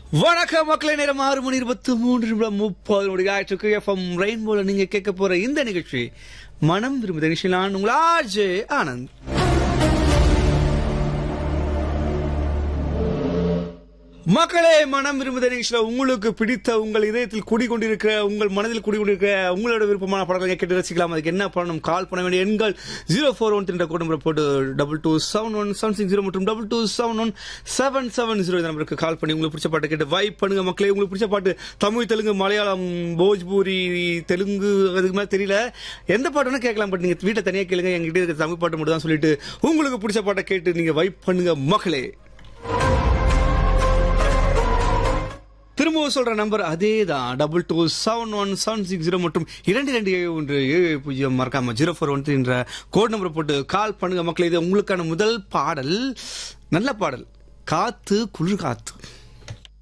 வணக்கம் மக்களே நேரம் ஆறு மணி இருபத்தி மூன்று நிமிடம் முப்பது மணி ஆயிற்றுக்கு எஃப்எம் ரெயின்போல நீங்க கேட்க போற இந்த நிகழ்ச்சி மனம் விரும்புத நிகழ்ச்சி நான் உங்கள் ஆஜே ஆனந்த் மக்களே மனம் விரும்புத நிகழ்ச்சியில உங்களுக்கு பிடித்த உங்கள் இதயத்தில் குடிகொண்டிருக்கிற உங்கள் மனதில் குடிகொண்டிருக்கிற உங்களோட விருப்பமான படங்களை கேட்டு ரசிக்கலாம் அதுக்கு என்ன பண்ணணும் கால் பண்ண வேண்டிய எண்கள் ஜீரோ ஃபோர் ஒன் என்ற கோட் நம்பரை போட்டு double two seven one seven six zero மற்றும் double two seven one seven seven zero இந்த நம்பருக்கு கால் பண்ணி உங்களுக்கு பிடிச்ச பாட்டு கேட்டு வைப் பண்ணுங்க மக்களே உங்களுக்கு பிடிச்ச பாட்டு தமிழ் தெலுங்கு மலையாளம் போஜ்பூரி தெலுங்கு அதுக்கு மாதிரி தெரியல எந்த பாட்டுன்னு கேட்கலாம் பட் நீங்க வீட்டை தனியாக கேளுங்க எங்ககிட்ட இருக்க தமிழ் பாட்டு மட்டும் தான் சொல்லிட்டு உங்களுக்கு பிடிச்ச பாட்டை கேட்டு நீங்க வைப் பண்ணுங்க மக்களே திரும்பவும் சொல்ற நம்பர் அதே தான் double two seven one seven six zero மற்றும் இரண்டு ரெண்டு ஏழு ஒன்று ஏழு பூஜ்ஜியம் மறக்காம ஜீரோ ஃபோர் ஒன் என்ற கோட் நம்பரை போட்டு கால் பண்ணுங்க மக்களே இது உங்களுக்கான முதல் பாடல் நல்ல பாடல் காத்து குளிர் காத்து